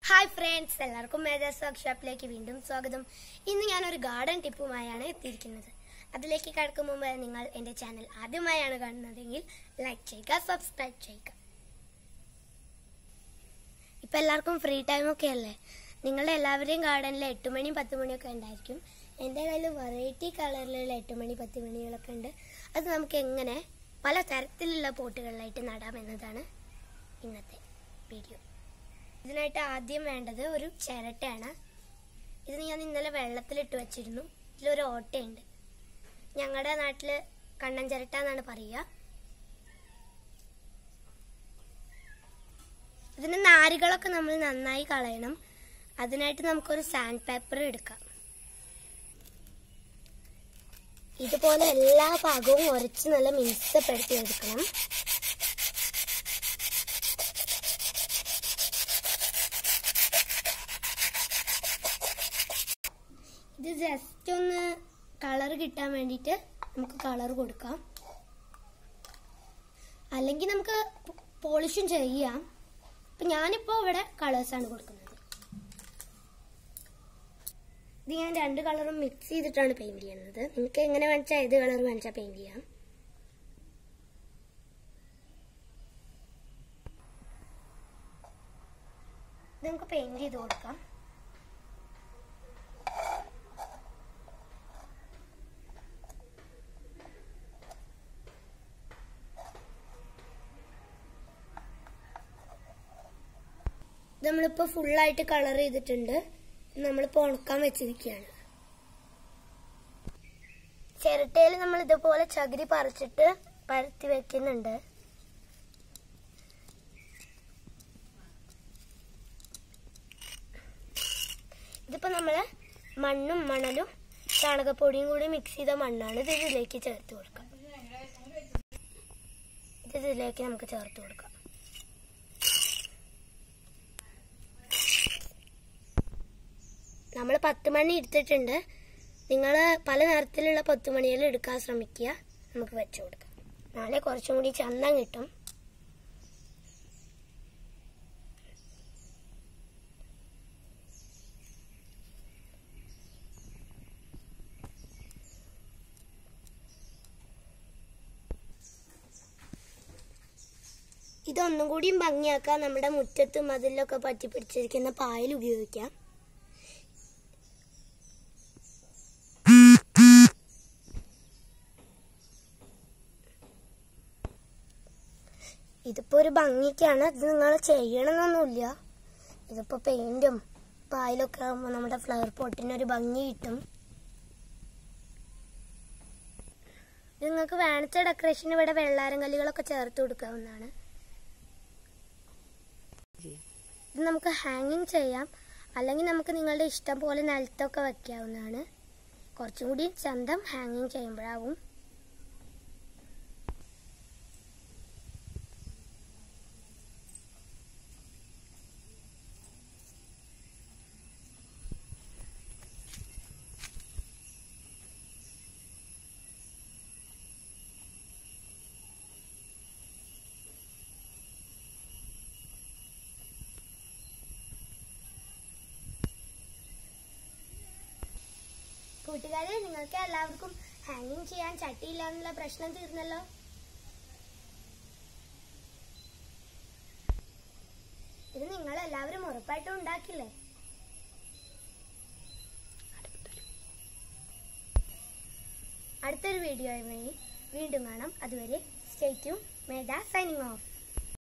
hi friends എല്ലാവർക്കും മേജാസ് വർക്ക്ഷോപ്പിലേക്ക് വീണ്ടും സ്വാഗതം ഇന്ന് ഞാനൊരു ഗാർഡൻ ടിപ്പുമായാണ് എത്തിയിരിക്കുന്നത് അതിലേക്ക് കടക്കും മുമ്പ് നിങ്ങൾ എൻ്റെ ചാനൽ ആദ്യമായാണ് കാണുന്നതെങ്കിൽ ലൈക്ക് ചെയ്യുക സബ്സ്ക്രൈബ് ചെയ്യുക ഇപ്പം എല്ലാവർക്കും ഫ്രീ ടൈമൊക്കെ അല്ലേ നിങ്ങളുടെ എല്ലാവരുടെയും ഗാർഡനിൽ എട്ട് മണിയും പത്ത് മണിയൊക്കെ ഉണ്ടായിരിക്കും എൻ്റെ കയ്യിൽ വെറൈറ്റി കളറിലുള്ള എട്ട് മണി പത്ത് മണികളൊക്കെ ഉണ്ട് അത് നമുക്ക് എങ്ങനെ പല തരത്തിലുള്ള പോട്ടുകളിലായിട്ട് നടാമെന്നതാണ് ഇന്നത്തെ വീഡിയോ ഇതിനായിട്ട് ആദ്യം വേണ്ടത് ഒരു ചിരട്ടയാണ് ഇത് ഞാൻ ഇന്നലെ വെള്ളത്തിലിട്ട് വെച്ചിരുന്നു ഇതിലൊരു ഓട്ടയുണ്ട് ഞങ്ങളുടെ നാട്ടില് കണ്ണൻ ചിരട്ട എന്നാണ് പറയുക ഇതിന് നാരുകളൊക്കെ നമ്മൾ നന്നായി കളയണം അതിനായിട്ട് നമുക്കൊരു സാൻഡ് പേപ്പർ എടുക്കാം ഇതുപോലെ എല്ലാ ഭാഗവും ഉരച്ച് നല്ല മിനുസപ്പെടുത്തി എടുക്കണം ഇത് ജസ്റ്റ് ഒന്ന് കളർ കിട്ടാൻ വേണ്ടിയിട്ട് നമുക്ക് കളർ കൊടുക്കാം അല്ലെങ്കിൽ നമുക്ക് പോളിഷും ചെയ്യാം ഇപ്പൊ ഞാനിപ്പോ ഇവിടെ കളേഴ്സ് ആണ് കൊടുക്കുന്നത് ഇത് ഞാൻ രണ്ട് കളറും മിക്സ് ചെയ്തിട്ടാണ് പെയിന്റ് ചെയ്യുന്നത് നിങ്ങൾക്ക് എങ്ങനെ വേണിച്ചാൽ ഏത് കളർ വേണിച്ചാൽ പെയിന്റ് ചെയ്യാം ഇത് നമുക്ക് പെയിന്റ് ചെയ്ത് കൊടുക്കാം നമ്മളിപ്പോ ഫുള്ളായിട്ട് കളർ ചെയ്തിട്ടുണ്ട് നമ്മളിപ്പോ ഉണക്കാൻ വെച്ചിരിക്കുകയാണ് ചിരട്ടയിൽ നമ്മൾ ഇതുപോലെ ചകിരി പറിച്ചിട്ട് പരത്തി വെക്കുന്നുണ്ട് ഇതിപ്പോ നമ്മള് മണ്ണും മണലും ചാണകപ്പൊടിയും കൂടി മിക്സ് ചെയ്ത മണ്ണാണ് ഇത് ഇതിലേക്ക് ചേർത്ത് കൊടുക്കാം ഇത് ഇതിലേക്ക് നമുക്ക് ചേർത്ത് കൊടുക്കാം നമ്മൾ പത്ത് മണി എടുത്തിട്ടുണ്ട് നിങ്ങൾ പല നിറത്തിലുള്ള പത്ത് മണികൾ എടുക്കാൻ ശ്രമിക്കുക നമുക്ക് വെച്ചു കൊടുക്കാം നാളെ കുറച്ചും കൂടി ചന്തം കിട്ടും ഇതൊന്നും കൂടിയും ഭംഗിയാക്കാൻ നമ്മുടെ മുറ്റത്തും അതിലൊക്കെ പറ്റി പിടിച്ചിരിക്കുന്ന പായൽ ഉപയോഗിക്കാം ഇതിപ്പോ ഒരു ഭംഗിക്കാണ് ഇത് നിങ്ങൾ ചെയ്യണമെന്നൊന്നുമില്ല ഇതിപ്പോ പെയിന്റും പായലൊക്കെ ആകുമ്പോൾ നമ്മുടെ ഫ്ലവർ പോട്ടിന് ഒരു ഭംഗി കിട്ടും ഇത് നിങ്ങൾക്ക് വേണിച്ച ഡെക്കറേഷൻ ഇവിടെ വെള്ളാരം കല്ലുകളൊക്കെ ചേർത്ത് കൊടുക്കാവുന്നതാണ് ഇത് നമുക്ക് ഹാങ്ങിങ് ചെയ്യാം അല്ലെങ്കിൽ നമുക്ക് നിങ്ങളുടെ ഇഷ്ടം പോലെ നിലത്തൊക്കെ വെക്കാവുന്നതാണ് കുറച്ചും കൂടി ചന്തം ഹാങ്ങിങ് ചെയ്യുമ്പോഴാവും കൂട്ടുകാരെ നിങ്ങൾക്ക് എല്ലാവർക്കും ഹാങ്ങിങ് ചെയ്യാൻ ചട്ടിയില്ല എന്നുള്ള പ്രശ്നം തീർന്നല്ലോ ഇത് നിങ്ങൾ എല്ലാവരും ഉറപ്പായിട്ടും ഉണ്ടാക്കില്ലേ അടുത്തൊരു വീഡിയോയുമായി വീണ്ടും കാണാം അതുവരെ സ്റ്റേറ്റ്യൂൺ മേഡ സൈനിങ് ഓഫ്